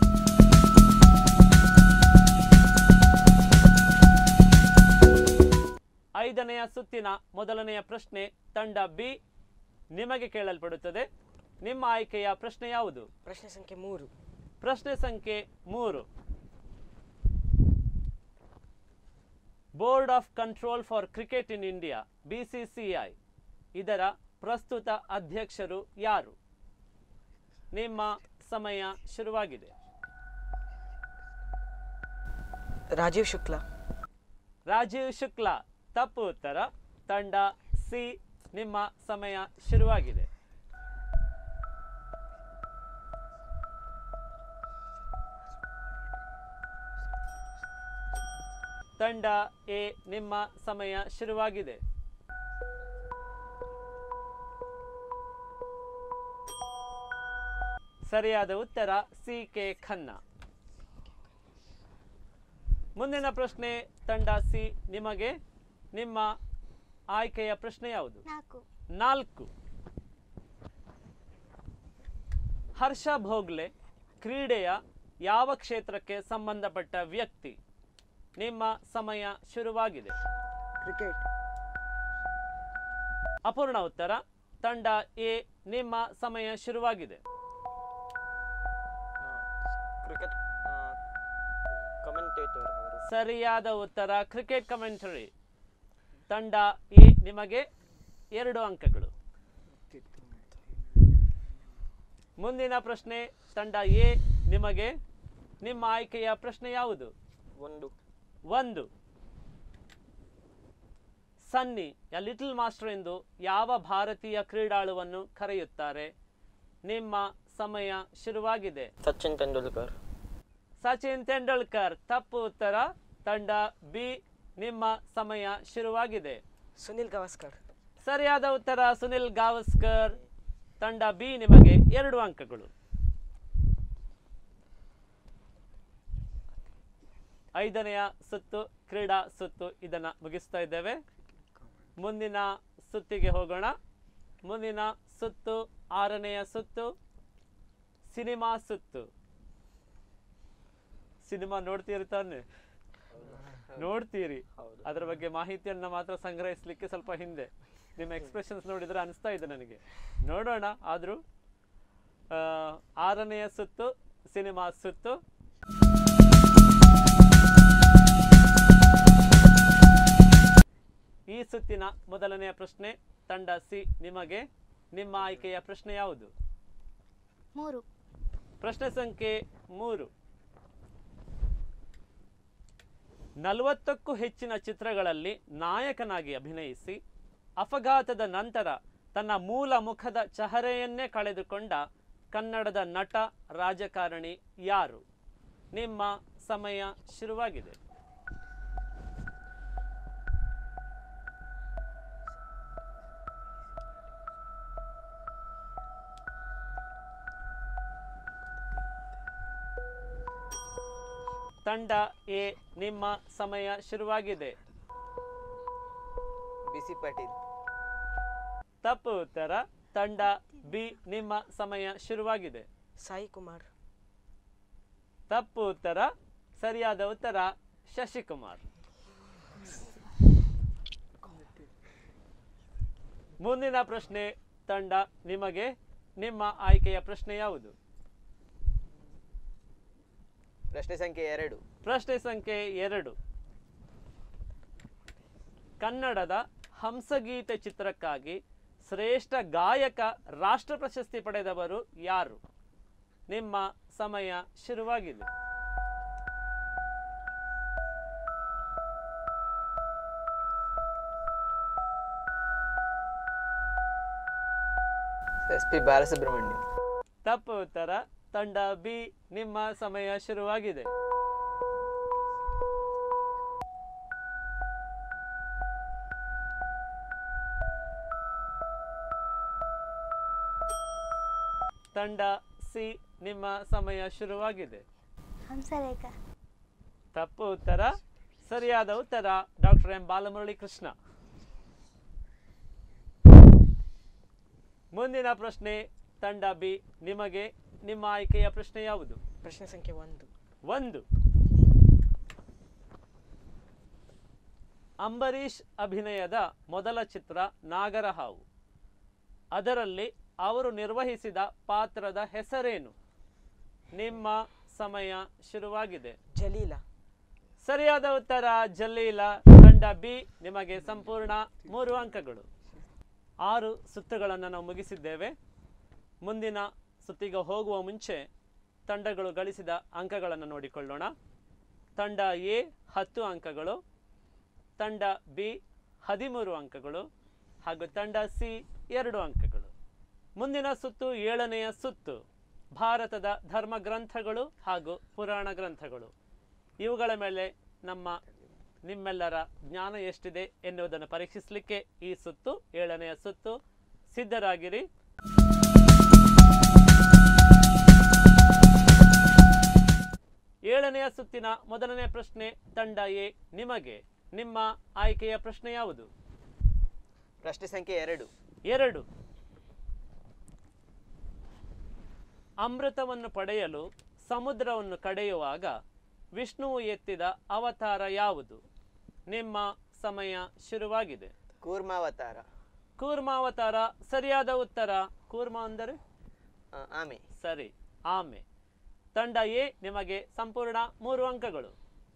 ಐದನೆಯ ಸುತ್ತಿನ ಮೊದಲನೆಯ ಪ್ರಶ್ನೆ ತಂಡ ಬಿ ನಿಮಗೆ ಕೇಳಲ್ಪಡುತ್ತದೆ ನಿಮ್ಮ ಆಯ್ಕೆಯ ಪ್ರಶ್ನೆ ಯಾವುದು ಪ್ರಶ್ನೆ ಸಂಖ್ಯೆ ಮೂರು ಪ್ರಶ್ನೆ ಸಂಖ್ಯೆ ಮೂರು Board of Control for Cricket in India B C C I ಇದರ ಪ್ರಸ್ತುತ ಅಧ್ಯಕ್ಷರು ಯಾರು ನಿಮ್ಮ ಸಮಯ ಶುರುವಾಗಿದೆ ರಾಜೀವ್ ಶುಕ್ಲಾ ರಾಜೀವ್ ಶುಕ್ಲಾ ತಪ್ಪು ಉತ್ತರ ತಂಡ ಸಿ ನಿಮ್ಮ ಸಮಯ ಶುರುವಾಗಿದೆ ತಂಡ ಎ ನಿಮ್ಮ ಸಮಯ ಶುರುವಾಗಿದೆ ಸರಿಯಾದ ಉತ್ತರ ಸಿ ಕೆ ಖನ್ನಾ ಮುಂದಿನ ಪ್ರಶ್ನೆ ತಂಡ ಸಿ ನಿಮಗೆ ನಿಮ್ಮ ಆಯ್ಕೆಯ ಪ್ರಶ್ನೆ ಯಾವುದು ನಾಲ್ಕು ನಾಲ್ಕು ಹರ್ಷ ಭೋಗ್ಲೆ ಕ್ರೀಡೆಯ ಯಾವ ಕ್ಷೇತ್ರಕ್ಕೆ ಸಂಬಂಧಪಟ್ಟ ವ್ಯಕ್ತಿ ನಿಮ್ಮ ಸಮಯ ಶುರುವಾಗಿದೆ ಕ್ರಿಕೆಟ್ ಅಪೂರ್ಣ ಉತ್ತರ ತಂಡ ಎ ನಿಮ್ಮ ಸಮಯ ಶುರುವಾಗಿದೆ ಕ್ರಿಕೆಟ್ ಕಮೆಂಟೇಟರ್ ಅವರು ಸರಿಯಾದ ಉತ್ತರ ಕ್ರಿಕೆಟ್ ಕಮೆಂಟರಿ ತಂಡ ಎ ನಿಮಗೆ ಎರಡು ಅಂಕಗಳು ಮುಂದಿನ ಪ್ರಶ್ನೆ ತಂಡ ಎ ನಿಮಗೆ ನಿಮ್ಮ ಆಯ್ಕೆಯ ಪ್ರಶ್ನೆ ಯಾವುದು ಒಂದು ಒಂದು ಸನ್ನಿ ಯ ಲಿಟಲ್ ಮಾಸ್ಟರ್ ಎಂದು ಯಾವ ಭಾರತೀಯ ಕ್ರೀಡಾಳುವನ್ನು ಕರೆಯುತ್ತಾರೆ ನಿಮ್ಮ ಸಮಯ ಶುರುವಾಗಿದೆ ಸಚಿನ್ ತೆಂಡೂಲ್ಕರ್ ಸಚಿನ್ ತೆಂಡೂಲ್ಕರ್ ತಪ್ಪು ಉತ್ತರ ತಂಡ ಬಿ ನಿಮ್ಮ ಸಮಯ ಶುರುವಾಗಿದೆ ಸುನಿಲ್ ಗವಾಸ್ಕರ್ ಸರಿಯಾದ ಉತ್ತರ ಸುನಿಲ್ ಗಾವಸ್ಕರ್ ತಂಡ ಬಿ ನಿಮಗೆ ಎರಡು ಅಂಕಗಳು ಐದನೆಯ ಸುತ್ತು ಕ್ರೀಡಾ ಸುತ್ತು ಇದನ್ನು ಮುಗಿಸ್ತಾ ಇದ್ದೇವೆ ಮುಂದಿನ ಸುತ್ತಿಗೆ ಹೋಗೋಣ ಮುಂದಿನ ಸುತ್ತು ಆರನೆಯ ಸುತ್ತು ಸಿನಿಮಾ ಸುತ್ತು ಸಿನಿಮಾ ನೋಡ್ತೀರಿ ತಾನೆ ನೋಡ್ತೀರಿ ಅದರ ಬಗ್ಗೆ ಮಾಹಿತಿಯನ್ನ ಮಾತ್ರ ಸಂಗ್ರಹಿಸಲಿಕ್ಕೆ ಸ್ವಲ್ಪ ಹಿಂದೆ ನಿಮ್ಮ ಎಕ್ಸ್ಪ್ರೆಷನ್ಸ್ ನೋಡಿದ್ರೆ ಅನಿಸ್ತಾ ಇದೆ ನನಗೆ ನೋಡೋಣ ಆದರೂ ಆರನೆಯ ಸುತ್ತು ಸಿನಿಮಾ ಸುತ್ತು ಈ ಸುತ್ತಿನ ಮೊದಲನೆಯ ಪ್ರಶ್ನೆ ತಂಡ ಸಿ ನಿಮಗೆ ನಿಮ್ಮ ಆಯ್ಕೆಯ ಪ್ರಶ್ನೆ ಯಾವುದು ಮೂರು ಪ್ರಶ್ನೆ ಸಂಖ್ಯೆ ಮೂರು ನಲವತ್ತಕ್ಕೂ ಹೆಚ್ಚಿನ ಚಿತ್ರಗಳಲ್ಲಿ ನಾಯಕನಾಗಿ ಅಭಿನಯಿಸಿ ಅಪಘಾತದ ನಂತರ ತನ್ನ ಮೂಲ ಮುಖದ ಚಹರೆಯನ್ನೇ ಕಳೆದುಕೊಂಡ ಕನ್ನಡದ ನಟ ರಾಜಕಾರಣಿ ಯಾರು ನಿಮ್ಮ ಸಮಯ ಶುರುವಾಗಿದೆ ತಂಡ ಎ ನಿಮ್ಮ ಸಮಯ ಶುರುವಾಗಿದೆ ಬಿ ಸಿ ಪಾಟೀಲ್ ತಪ್ಪು ಉತ್ತರ ತಂಡ ಬಿ ನಿಮ್ಮ ಸಮಯ ಶುರುವಾಗಿದೆ ಸಾಯಿ ಕುಮಾರ್ ತಪ್ಪು ಉತ್ತರ ಸರಿಯಾದ ಉತ್ತರ ಶಶಿಕುಮಾರ್ ಮುಂದಿನ ಪ್ರಶ್ನೆ ತಂಡ ನಿಮಗೆ ನಿಮ್ಮ ಆಯ್ಕೆಯ ಪ್ರಶ್ನೆ ಯಾವುದು ಪ್ರಶ್ನೆ ಸಂಖ್ಯೆ ಎರಡು ಪ್ರಶ್ನೆ ಸಂಖ್ಯೆ ಎರಡು ಕನ್ನಡದ ಹಂಸಗೀತೆ ಚಿತ್ರಕ್ಕಾಗಿ ಶ್ರೇಷ್ಠ ಗಾಯಕ ರಾಷ್ಟ್ರ ಪ್ರಶಸ್ತಿ ಪಡೆದವರು ಯಾರು ನಿಮ್ಮ ಸಮಯ ಶುರುವಾಗಿದೆ ಎಸ್ ಪಿ ಬಾಲಸುಬ್ರಹ್ಮಣ್ಯಂ ತಪ್ಪು ಉತ್ತರ ತಂಡ ಬಿ ನಿಮ್ಮ ಸಮಯ ಶುರುವಾಗಿದೆ ತಂಡ ಸಿ ನಿಮ್ಮ ಸಮಯ ಶುರುವಾಗಿದೆ ಹಂಸಲೇಖ ತಪ್ಪು ಉತ್ತರ ಸರಿಯಾದ ಉತ್ತರ ಡಾಕ್ಟರ್ ಎಂ ಬಾಲಮುರಳಿ ಕೃಷ್ಣ ಮುಂದಿನ ಪ್ರಶ್ನೆ ತಂಡ ಬಿ ನಿಮಗೆ ನಿಮ್ಮ ಆಯ್ಕೆಯ ಪ್ರಶ್ನೆ ಯಾವುದು ಪ್ರಶ್ನೆ ಸಂಖ್ಯೆ ಒಂದು ಒಂದು ಅಂಬರೀಷ್ ಅಭಿನಯದ ಮೊದಲ ಚಿತ್ರ ನಾಗರಹಾವು ಅದರಲ್ಲಿ ಅವರು ನಿರ್ವಹಿಸಿದ ಪಾತ್ರದ ಹೆಸರೇನು ನಿಮ್ಮ ಸಮಯ ಶುರುವಾಗಿದೆ ಜಲೀಲ ಸರಿಯಾದ ಉತ್ತರ ಜಲೀಲ ತಂಡ ಬಿ ನಿಮಗೆ ಸಂಪೂರ್ಣ ಮೂರು ಅಂಕಗಳು ಆರು ಸುತ್ತುಗಳನ್ನು ನಾವು ಮುಗಿಸಿದ್ದೇವೆ ಮುಂದಿನ ಸುತ್ತಿಗೆ ಹೋಗುವ ಮುಂಚೆ ತಂಡಗಳು ಗಳಿಸಿದ ಅಂಕಗಳನ್ನು ನೋಡಿಕೊಳ್ಳೋಣ ತಂಡ ಎ ಹತ್ತು ಅಂಕಗಳು ತಂಡ ಬಿ ಹದಿಮೂರು ಅಂಕಗಳು ಹಾಗೂ ತಂಡ ಸಿ ಎರಡು ಅಂಕಗಳು ಮುಂದಿನ ಸುತ್ತು ಏಳನೆಯ ಸುತ್ತು ಭಾರತದ ಧರ್ಮ ಗ್ರಂಥಗಳು ಹಾಗೂ ಪುರಾಣ ಗ್ರಂಥಗಳು ಇವುಗಳ ಮೇಲೆ ನಮ್ಮ ನಿಮ್ಮೆಲ್ಲರ ಜ್ಞಾನ ಎಷ್ಟಿದೆ ಎನ್ನುವುದನ್ನು ಪರೀಕ್ಷಿಸಲಿಕ್ಕೆ ಈ ಸುತ್ತು ಏಳನೆಯ ಸುತ್ತು ಸಿದ್ಧರಾಗಿರಿ ಏಳನೆಯ ಸುತ್ತಿನ ಮೊದಲನೇ ಪ್ರಶ್ನೆ ತಂಡ ಎ ನಿಮಗೆ ನಿಮ್ಮ ಆಯ್ಕೆಯ ಪ್ರಶ್ನೆ ಯಾವುದು ಪ್ರಶ್ನೆ ಸಂಖ್ಯೆ ಎರಡು ಎರಡು ಅಮೃತವನ್ನು ಪಡೆಯಲು ಸಮುದ್ರವನ್ನು ಕಡೆಯುವಾಗ ವಿಷ್ಣುವು ಎತ್ತಿದ ಅವತಾರ ಯಾವುದು ನಿಮ್ಮ ಸಮಯ ಶುರುವಾಗಿದೆ ಕೂರ್ಮಾವತಾರ ಕೂರ್ಮಾವತಾರ ಸರಿಯಾದ ಉತ್ತರ ಕೂರ್ಮ ಅಂದರೆ ಆ, ಆಮೆ ಸರಿ ಆಮೆ ತಂಡ ಎ ನಿಮಗೆ ಸಂಪೂರ್ಣ ಮೂರು ಅಂಕಗಳು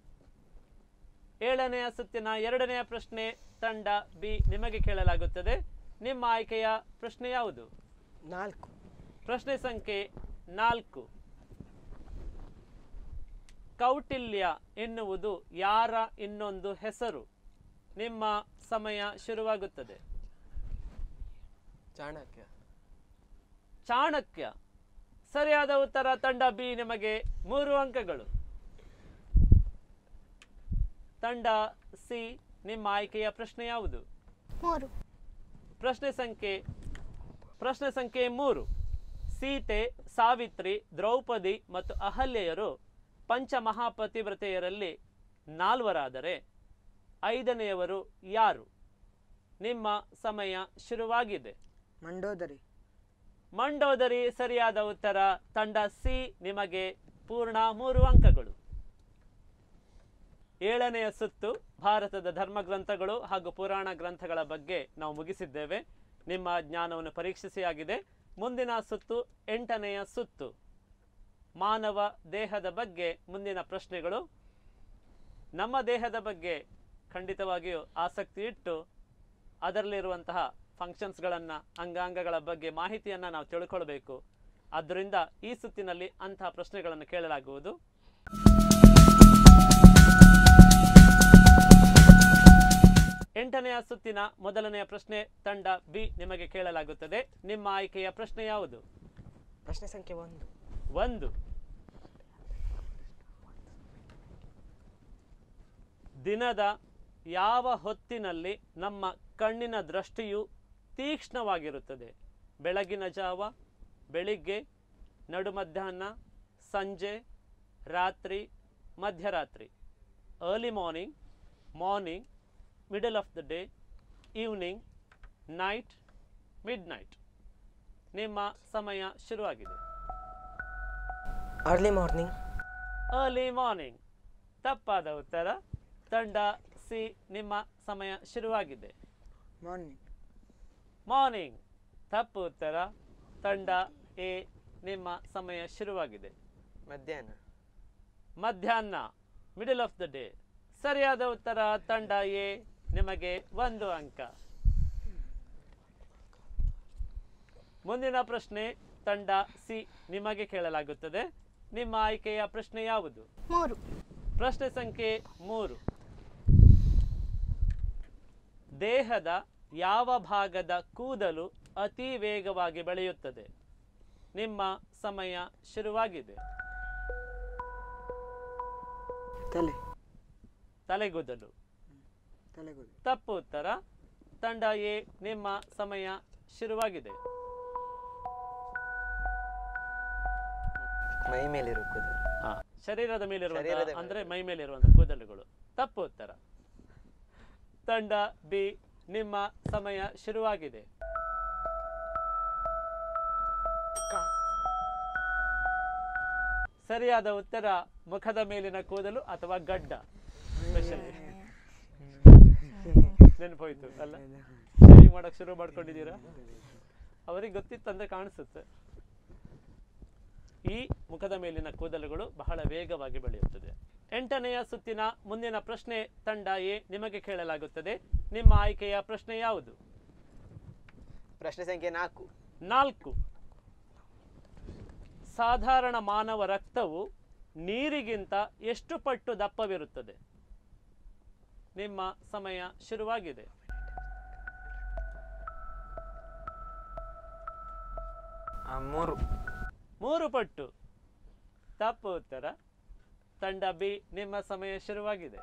ಏಳನೆಯ ಸುತ್ತಿನ ಎರಡನೆಯ ಪ್ರಶ್ನೆ ತಂಡ ಬಿ ನಿಮಗೆ ಕೇಳಲಾಗುತ್ತದೆ ನಿಮ್ಮ ಆಯ್ಕೆಯ ಪ್ರಶ್ನೆ ಯಾವುದು ನಾಲ್ಕು ಪ್ರಶ್ನೆ ಸಂಖ್ಯೆ ನಾಲ್ಕು ಕೌಟಿಲ್ಯ ಎನ್ನುವುದು ಯಾರ ಇನ್ನೊಂದು ಹೆಸರು ನಿಮ್ಮ ಸಮಯ ಶುರುವಾಗುತ್ತದೆ ಚಾಣಕ್ಯ ಚಾಣಕ್ಯ ಸರಿಯಾದ ಉತ್ತರ ತಂಡ ಬಿ ನಿಮಗೆ ಮೂರು ಅಂಕಗಳು ತಂಡ ಸಿ ನಿಮ್ಮ ಆಯ್ಕೆಯ ಪ್ರಶ್ನೆ ಯಾವುದು ಮೂರು ಪ್ರಶ್ನೆ ಸಂಖ್ಯೆ ಪ್ರಶ್ನೆ ಸಂಖ್ಯೆ ಮೂರು ಸೀತೆ ಸಾವಿತ್ರಿ ದ್ರೌಪದಿ ಮತ್ತು ಅಹಲ್ಯೆಯರು ಪಂಚಮಹಾಪತಿವ್ರತೆಯರಲ್ಲಿ ನಾಲ್ವರಾದರೆ ಐದನೆಯವರು ಯಾರು ನಿಮ್ಮ ಸಮಯ ಶುರುವಾಗಿದೆ ಮಂಡೋದರಿ ಮಂಡೋದರಿ ಸರಿಯಾದ ಉತ್ತರ ತಂಡ ಸಿ ನಿಮಗೆ ಪೂರ್ಣ ಮೂರು ಅಂಕಗಳು ಏಳನೆಯ ಸುತ್ತು ಭಾರತದ ಧರ್ಮಗ್ರಂಥಗಳು ಹಾಗೂ ಪುರಾಣ ಗ್ರಂಥಗಳ ಬಗ್ಗೆ ನಾವು ಮುಗಿಸಿದ್ದೇವೆ ನಿಮ್ಮ ಜ್ಞಾನವನ್ನು ಪರೀಕ್ಷಿಸಿ ಆಗಿದೆ ಮುಂದಿನ ಸುತ್ತು ಎಂಟನೆಯ ಸುತ್ತು ಮಾನವ ದೇಹದ ಬಗ್ಗೆ ಮುಂದಿನ ಪ್ರಶ್ನೆಗಳು ನಮ್ಮ ದೇಹದ ಬಗ್ಗೆ ಖಂಡಿತವಾಗಿಯೂ ಆಸಕ್ತಿ ಇಟ್ಟು ಅದರಲ್ಲಿರುವಂತಹ ಫಂಕ್ಷನ್ಸ್ಗಳನ್ನು ಅಂಗಾಂಗಗಳ ಬಗ್ಗೆ ಮಾಹಿತಿಯನ್ನು ನಾವು ತಿಳ್ಕೊಳ್ಬೇಕು ಆದ್ದರಿಂದ ಈ ಸುತ್ತಿನಲ್ಲಿ ಅಂತಹ ಪ್ರಶ್ನೆಗಳನ್ನು ಕೇಳಲಾಗುವುದು ಎಂಟನೆಯ ಸುತ್ತಿನ ಮೊದಲನೆಯ ಪ್ರಶ್ನೆ ತಂಡ ಬಿ ನಿಮಗೆ ಕೇಳಲಾಗುತ್ತದೆ ನಿಮ್ಮ ಆಯ್ಕೆಯ ಪ್ರಶ್ನೆ ಯಾವುದು ಪ್ರಶ್ನೆ ಸಂಖ್ಯೆ ಒಂದು ಒಂದು ದಿನದ ಯಾವ ಹೊತ್ತಿನಲ್ಲಿ ನಮ್ಮ ಕಣ್ಣಿನ ದೃಷ್ಟಿಯು ತೀಕ್ಷ್ಣವಾಗಿರುತ್ತದೆ ಬೆಳಗಿನ ಜಾವ ಬೆಳಿಗ್ಗೆ ನಡು ಮಧ್ಯಾಹ್ನ ಸಂಜೆ ರಾತ್ರಿ ಮಧ್ಯರಾತ್ರಿ early morning morning middle of the day evening night midnight ನಿಮ್ಮ ಸಮಯ ಶುರುವಾಗಿದೆ ಅರ್ಲಿ ಮಾರ್ನಿಂಗ್ ಅರ್ಲಿ ಮಾರ್ನಿಂಗ್ ತಪ್ಪಾದ ಉತ್ತರ ತಂಡ ಸಿ ನಿಮ್ಮ ಸಮಯ ಶುರುವಾಗಿದೆ ಮಾರ್ನಿಂಗ್ ಮಾರ್ನಿಂಗ್ ತಪ್ಪು ಉತ್ತರ ತಂಡ ಎ ನಿಮ್ಮ ಸಮಯ ಶುರುವಾಗಿದೆ ಮಧ್ಯಾಹ್ನ ಮಧ್ಯಾಹ್ನ ಮಿಡಲ್ ಆಫ್ ದ ಡೇ ಸರಿಯಾದ ಉತ್ತರ ತಂಡ ಎ ನಿಮಗೆ ಒಂದು ಅಂಕ ಮುಂದಿನ ಪ್ರಶ್ನೆ ತಂಡ ಸಿ ನಿಮಗೆ ಕೇಳಲಾಗುತ್ತದೆ ನಿಮ್ಮ ಆಯ್ಕೆಯ ಪ್ರಶ್ನೆ ಯಾವುದು ಮೂರು ಪ್ರಶ್ನೆ ಸಂಖ್ಯೆ ಮೂರು ದೇಹದ ಯಾವ ಭಾಗದ ಕೂದಲು ಅತಿ ವೇಗವಾಗಿ ಬೆಳೆಯುತ್ತದೆ ನಿಮ್ಮ ಸಮಯ ಶುರುವಾಗಿದೆ ತಲೆ ತಲೆಗುದಲು ತಲೆಗೂದಲು ತಪ್ಪು ಉತ್ತರ ತಂಡ ಎ ನಿಮ್ಮ ಸಮಯ ಶುರುವಾಗಿದೆ ಮೈ ಮೇಲಿರೋ ಕೂದಲು ಹಾ, ಶರೀರದ ಮೇಲಿರುವಂತಹ ಶರೀರದ ಮೇಲೆ. ಅಂದ್ರೆ ಮೈ ಮೇಲಿರುವಂತಹ ಕೂದಲುಗಳು ತಪ್ಪು ಉತ್ತರ ತಂಡ ಬಿ ನಿಮ್ಮ ಸಮಯ ಶುರುವಾಗಿದೆ ಕ ಸರಿಯಾದ ಉತ್ತರ ಮುಖದ ಮೇಲಿನ ಕೂದಲು ಅಥವಾ ಗಡ್ಡ ಸ್ಪೆಷಲಿ ನೆನಪೋಯ್ತು ಅಲ್ಲ ಶೇವಿಂಗ್ ಮಾಡಕ್ ಶುರು ಮಾಡ್ಕೊಂಡಿದ್ದೀರಾ ಅವರಿಗೆ ಗೊತ್ತಿತ್ತಂದ್ರೆ ಕಾಣಿಸುತ್ತೆ ಈ ಮುಖದ ಮೇಲಿನ ಕೂದಲುಗಳು ಬಹಳ ವೇಗವಾಗಿ ಬೆಳೆಯುತ್ತದೆ ಎಂಟನೆಯ ಸುತ್ತಿನ ಮುಂದಿನ ಪ್ರಶ್ನೆ ತಂಡ ಎ ನಿಮಗೆ ಕೇಳಲಾಗುತ್ತದೆ ನಿಮ್ಮ ಆಯ್ಕೆಯ ಪ್ರಶ್ನೆ ಯಾವುದು ಪ್ರಶ್ನೆ ಸಂಖ್ಯೆ ನಾಲ್ಕು ನಾಲ್ಕು ಸಾಧಾರಣ ಮಾನವ ರಕ್ತವು ನೀರಿಗಿಂತ ಎಷ್ಟು ಪಟ್ಟು ದಪ್ಪವಿರುತ್ತದೆ ನಿಮ್ಮ ಸಮಯ ಶುರುವಾಗಿದೆ ಮೂರು ಮೂರು ಪಟ್ಟು ತಪ್ಪು ಉತ್ತರ ತಂಡ ಬಿ ನಿಮ್ಮ ಸಮಯ ಶುರುವಾಗಿದೆ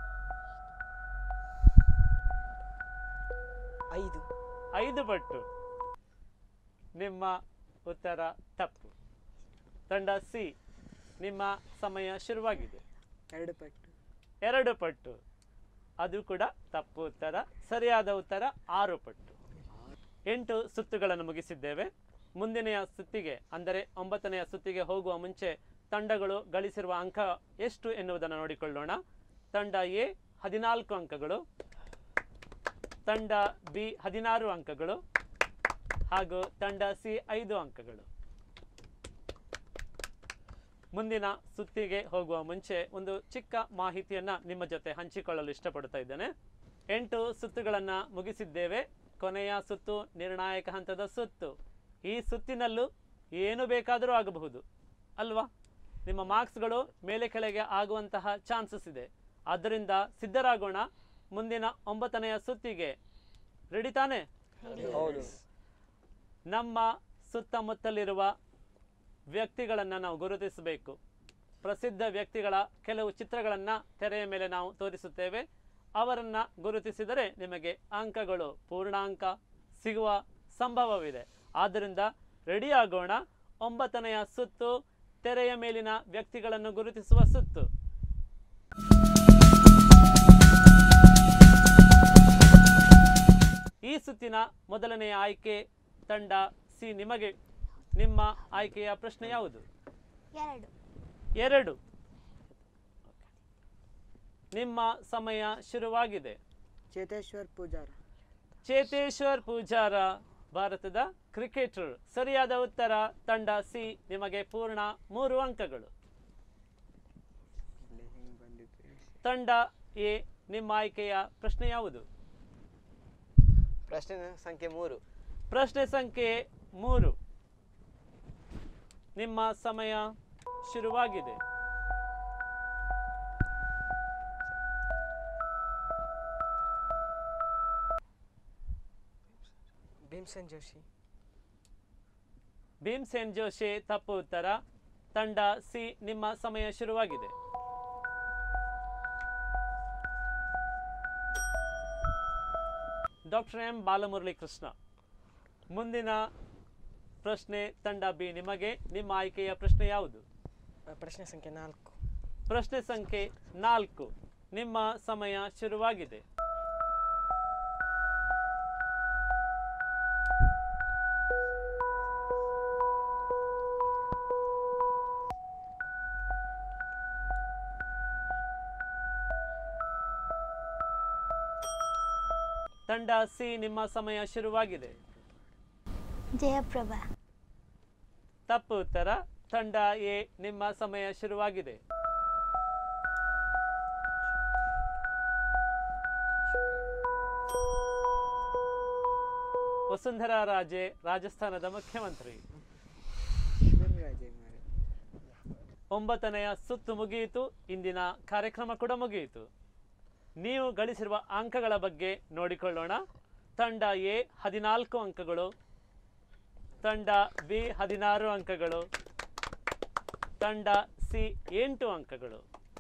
ಐದು ಐದು ಪಟ್ಟು ನಿಮ್ಮ ಉತ್ತರ ತಪ್ಪು ತಂಡ ಸಿ ನಿಮ್ಮ ಸಮಯ ಶುರುವಾಗಿದೆ ಎರಡು ಪಟ್ಟು ಎರಡು ಪಟ್ಟು ಅದು ಕೂಡ ತಪ್ಪು ಉತ್ತರ ಸರಿಯಾದ ಉತ್ತರ ಆರು ಪಟ್ಟು ಎಂಟು ಸುತ್ತುಗಳನ್ನು ಮುಗಿಸಿದ್ದೇವೆ ಮುಂದಿನೆಯ ಸುತ್ತಿಗೆ ಅಂದರೆ ಒಂಬತ್ತನೆಯ ಸುತ್ತಿಗೆ ಹೋಗುವ ಮುಂಚೆ ತಂಡಗಳು ಗಳಿಸಿರುವ ಅಂಕ ಎಷ್ಟು ಎನ್ನುವುದನ್ನು ನೋಡಿಕೊಳ್ಳೋಣ ತಂಡ ಎ ಹದಿನಾಲ್ಕು ಅಂಕಗಳು ತಂಡ ಬಿ ಹದಿನಾರು ಅಂಕಗಳು ಹಾಗೂ ತಂಡ ಸಿ ಐದು ಅಂಕಗಳು ಮುಂದಿನ ಸುತ್ತಿಗೆ ಹೋಗುವ ಮುಂಚೆ ಒಂದು ಚಿಕ್ಕ ಮಾಹಿತಿಯನ್ನ ನಿಮ್ಮ ಜೊತೆ ಹಂಚಿಕೊಳ್ಳಲು ಇಷ್ಟಪಡ್ತಾ ಇದ್ದೇನೆ ಎಂಟು ಸುತ್ತುಗಳನ್ನ ಮುಗಿಸಿದ್ದೇವೆ ಕೊನೆಯ ಸುತ್ತು ನಿರ್ಣಾಯಕ ಹಂತದ ಸುತ್ತು ಈ ಸುತ್ತಿನಲ್ಲೂ ಏನು ಬೇಕಾದರೂ ಆಗಬಹುದು ಅಲ್ವಾ ನಿಮ್ಮ ಮಾರ್ಕ್ಸ್ಗಳು ಮೇಲೆ ಕೆಳಗೆ ಆಗುವಂತಹ ಚಾನ್ಸಸ್ ಇದೆ ಆದ್ದರಿಂದ ಸಿದ್ಧರಾಗೋಣ ಮುಂದಿನ ಒಂಬತ್ತನೆಯ ಸುತ್ತಿಗೆ ರೆಡಿ ತಾನೇ ಹೌದು ನಮ್ಮ ಸುತ್ತಮುತ್ತಲಿರುವ ವ್ಯಕ್ತಿಗಳನ್ನು ನಾವು ಗುರುತಿಸಬೇಕು ಪ್ರಸಿದ್ಧ ವ್ಯಕ್ತಿಗಳ ಕೆಲವು ಚಿತ್ರಗಳನ್ನು ತೆರೆಯ ಮೇಲೆ ನಾವು ತೋರಿಸುತ್ತೇವೆ ಅವರನ್ನು ಗುರುತಿಸಿದರೆ ನಿಮಗೆ ಅಂಕಗಳು ಪೂರ್ಣಾಂಕ ಸಿಗುವ ಸಂಭವವಿದೆ ಆದ್ದರಿಂದ ರೆಡಿ ಆಗೋಣ ಒಂಬತ್ತನೆಯ ಸುತ್ತು ತೆರೆಯ ಮೇಲಿನ ವ್ಯಕ್ತಿಗಳನ್ನು ಗುರುತಿಸುವ ಸುತ್ತು ಈ ಸುತ್ತಿನ ಮೊದಲನೆಯ ಆಯ್ಕೆ ತಂಡ ಸಿ ನಿಮಗೆ ನಿಮ್ಮ ಆಯ್ಕೆಯ ಪ್ರಶ್ನೆ ಯಾವುದು ಎರಡು ಎರಡು ನಿಮ್ಮ ಸಮಯ ಶುರುವಾಗಿದೆ ಚೇತೇಶ್ವರ್ ಪೂಜಾರ ಚೇತೇಶ್ವರ್ ಪೂಜಾರ ಭಾರತದ ಕ್ರಿಕೆಟರ್ ಸರಿಯಾದ ಉತ್ತರ ತಂಡ ಸಿ ನಿಮಗೆ ಪೂರ್ಣ ಮೂರು ಅಂಕಗಳು ತಂಡ ಎ ನಿಮ್ಮ ಆಯ್ಕೆಯ ಪ್ರಶ್ನೆ ಯಾವುದು ಪ್ರಶ್ನೆ ಸಂಖ್ಯೆ ಮೂರು ಪ್ರಶ್ನೆ ಸಂಖ್ಯೆ ಮೂರು ನಿಮ್ಮ ಸಮಯ ಶುರುವಾಗಿದೆ ಭೀಮ್ಸೆನ್ ಜೋಶಿ ಭೀಮ್ಸೇನ್ ಜೋಶಿ ತಪ್ಪು ಉತ್ತರ ತಂಡ ಸಿ ನಿಮ್ಮ ಸಮಯ ಶುರುವಾಗಿದೆ ಡಾಕ್ಟರ್ ಎಂ ಬಾಲಮುರಳಿ ಕೃಷ್ಣ ಮುಂದಿನ ಪ್ರಶ್ನೆ ತಂಡ ಬಿ ನಿಮಗೆ ನಿಮ್ಮ ಆಯ್ಕೆಯ ಪ್ರಶ್ನೆ ಯಾವುದು ಆ, ಪ್ರಶ್ನೆ ಸಂಖ್ಯೆ ನಾಲ್ಕು ಪ್ರಶ್ನೆ ಸಂಖ್ಯೆ ನಾಲ್ಕು ನಿಮ್ಮ ಸಮಯ ಶುರುವಾಗಿದೆ ತಂಡ ಸಿ ನಿಮ್ಮ ಸಮಯ ಶುರುವಾಗಿದೆ ಜಯಪ್ರಭಾ ತಪ್ಪು ಉತ್ತರ ತಂಡ ಎ ನಿಮ್ಮ ಸಮಯ ಶುರುವಾಗಿದೆ ವಸುಂಧರಾ ರಾಜೆ ರಾಜಸ್ಥಾನದ ಮುಖ್ಯಮಂತ್ರಿ ರಾಜೇ ಮಾರೆ ಒಂಬತ್ತನೆಯ ಸುತ್ತು ಮುಗಿಯಿತು ಇಂದಿನ ಕಾರ್ಯಕ್ರಮ ಕೂಡ ಮುಗಿಯಿತು ನೀವು ಗಳಿಸಿರುವ ಅಂಕಗಳ ಬಗ್ಗೆ ನೋಡಿಕೊಳ್ಳೋಣ ತಂಡ ಎ ಹದಿನಾಲ್ಕು ಅಂಕಗಳು ತಂಡ ಬಿ ಹದಿನಾರು ಅಂಕಗಳು ತಂಡ ಸಿ ಎಂಟು ಅಂಕಗಳು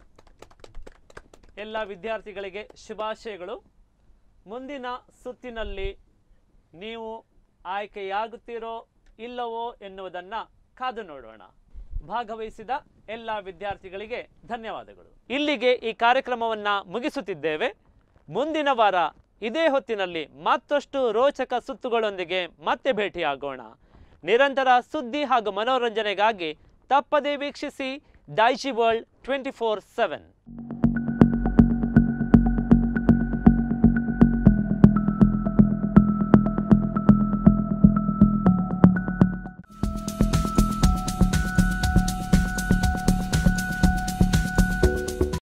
ಎಲ್ಲ ವಿದ್ಯಾರ್ಥಿಗಳಿಗೆ ಶುಭಾಶಯಗಳು ಮುಂದಿನ ಸುತ್ತಿನಲ್ಲಿ ನೀವು ಆಯ್ಕೆಯಾಗುತ್ತೀರೋ ಇಲ್ಲವೋ ಎನ್ನುವುದನ್ನು ಕಾದು ನೋಡೋಣ ಭಾಗವಹಿಸಿದ ಎಲ್ಲ ವಿದ್ಯಾರ್ಥಿಗಳಿಗೆ ಧನ್ಯವಾದಗಳು ಇಲ್ಲಿಗೆ ಈ ಕಾರ್ಯಕ್ರಮವನ್ನು ಮುಗಿಸುತ್ತಿದ್ದೇವೆ ಮುಂದಿನ ವಾರ ಇದೇ ಹೊತ್ತಿನಲ್ಲಿ ಮತ್ತಷ್ಟು ರೋಚಕ ಸುತ್ತುಗಳೊಂದಿಗೆ ಮತ್ತೆ ಭೇಟಿಯಾಗೋಣ ನಿರಂತರ ಸುದ್ದಿ ಹಾಗೂ ಮನೋರಂಜನೆಗಾಗಿ ತಪ್ಪದೇ ವೀಕ್ಷಿಸಿ Daijiworld twenty four seven